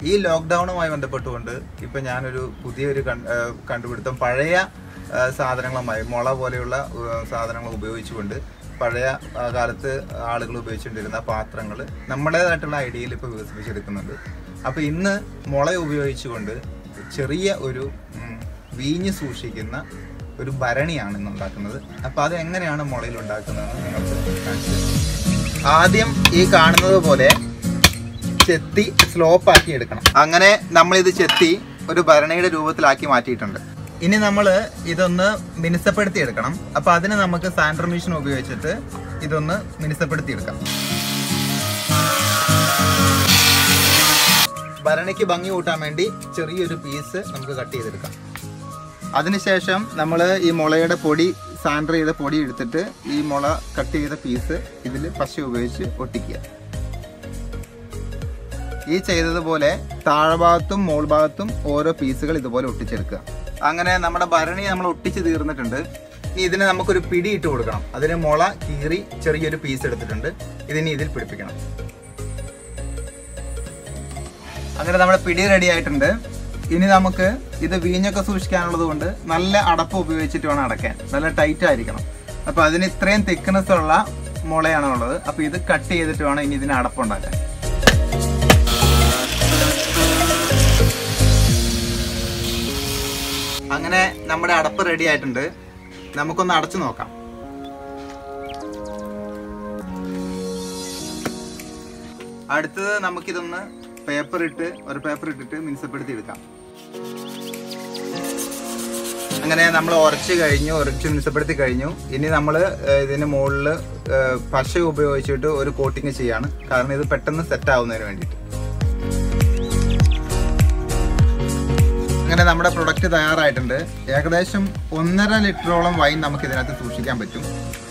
ഈ ലോക്ക്ഡൗണുമായി ബന്ധപ്പെട്ടുകൊണ്ട് ഇപ്പൊ ഞാനൊരു പുതിയൊരു കൺ- ആ, കണ്ടുപിടുത്തം പഴയ ആ, സാധനങ്ങളുമായി മുള പോലെയുള്ള ആ, സാധനങ്ങൾ ഉപയോഗിച്ചുകൊണ്ട് പഴയ ആ, കാലത്ത് ആളുകൾ ഉപയോഗിച്ചുകൊണ്ടിരുന്ന പാത്രങ്ങൾ നമ്മുടേതായിട്ടുള്ള ഐഡിയയിൽ ഇപ്പോൾ വികസിപ്പിച്ചെടുക്കുന്നുണ്ട് അപ്പോൾ ഇന്ന് മുള ഉപയോഗിച്ചുകൊണ്ട് ചെറിയ ഒരു ഉം, വീഞ്ഞ് സൂക്ഷിക്കുന്ന ഒരു ഭരണിയാണ് ഇന്ന് ഉണ്ടാക്കുന്നത് അപ്പോൾ അത് എങ്ങനെയാണ് മുളയിൽ ഉണ്ടാക്കുന്നതെന്ന് നിങ്ങൾക്ക് കാണിച്ചു തരാം. ആദ്യം ഈ കാണുന്നത് പോലെ ചെത്തി സ്ലോപ്പ് ആക്കി എടുക്കണം അങ്ങനെ നമ്മൾ ഇത് ചെത്തി ഒരു ഭരണിയുടെ രൂപത്തിലാക്കി മാറ്റിയിട്ടുണ്ട് ഇനി നമ്മൾ ഇതൊന്ന് മിനുസപ്പെടുത്തി എടുക്കണം അപ്പൊ അതിന് നമുക്ക് സാൻഡർ മെഷീൻ ഉപയോഗിച്ചിട്ട് ഇതൊന്ന് മിനുസപ്പെടുത്തി എടുക്കാം ഭരണിക്ക് ഭംഗി കൂട്ടാൻ വേണ്ടി ചെറിയൊരു പീസ് നമുക്ക് കട്ട് ചെയ്തെടുക്കാം അതിനുശേഷം നമ്മൾ ഈ മുളയുടെ പൊടി സാൻഡർ ചെയ്ത പൊടി എടുത്തിട്ട് ഈ മുള കട്ട് ചെയ്ത പീസ് ഇതിൽ പശ ഉപയോഗിച്ച് ഒട്ടിക്കുക ഈ ചെയ്തതുപോലെ താഴ്ഭാഗത്തും മോൾ ഭാഗത്തും ഓരോ പീസുകൾ ഇതുപോലെ ഒട്ടിച്ചെടുക്കുക അങ്ങനെ നമ്മുടെ ഭരണി നമ്മൾ ഒട്ടിച്ച് തീർന്നിട്ടുണ്ട് ഇനി ഇതിന് നമുക്കൊരു പിടി ഇട്ട് കൊടുക്കണം അതിന് മുള കീറി ചെറിയൊരു പീസ് എടുത്തിട്ടുണ്ട് ഇതിനി ഇതിൽ പിടിപ്പിക്കണം അങ്ങനെ നമ്മുടെ പിടി റെഡി ആയിട്ടുണ്ട് ഇനി നമുക്ക് ഇത് വീഞ്ഞൊക്കെ സൂക്ഷിക്കാനുള്ളത് കൊണ്ട് നല്ല അടപ്പ് ഉപയോഗിച്ചിട്ട് വേണം അടയ്ക്കാൻ നല്ല ടൈറ്റ് ആയിരിക്കണം അപ്പൊ അതിന് ഇത്രയും തിക്നെസ് ഉള്ള മുളയാണ് ഉള്ളത് അപ്പൊ ഇത് കട്ട് ചെയ്തിട്ട് വേണം ഇനി ഇതിന് അടപ്പുണ്ടാക്കാൻ അങ്ങനെ നമ്മുടെ അടപ്പ് റെഡി ആയിട്ടുണ്ട് നമുക്കൊന്ന് അടച്ചു നോക്കാം അടുത്തത് നമുക്കിതൊന്ന് പേപ്പർ ഇട്ട് ഒരു പേപ്പർ ഇട്ടിട്ട് മിനുസപ്പെടുത്തി എടുക്കാം അങ്ങനെ നമ്മൾ ഉരച്ച് കഴിഞ്ഞു ഉരച്ച് മിനുസപ്പെടുത്തി കഴിഞ്ഞു ഇനി നമ്മൾ ഇതിന് മുകളിൽ പശ ഉപയോഗിച്ചിട്ട് ഒരു കോട്ടിങ് ചെയ്യാണ് കാരണം ഇത് പെട്ടെന്ന് സെറ്റ് ആവുന്നതിന് വേണ്ടിയിട്ട് അങ്ങനെ നമ്മുടെ പ്രൊഡക്റ്റ് തയ്യാറായിട്ടുണ്ട് ഏകദേശം ഒന്നര ലിറ്ററോളം വൈൻ നമുക്ക് ഇതിനകത്ത് സൂക്ഷിക്കാൻ പറ്റും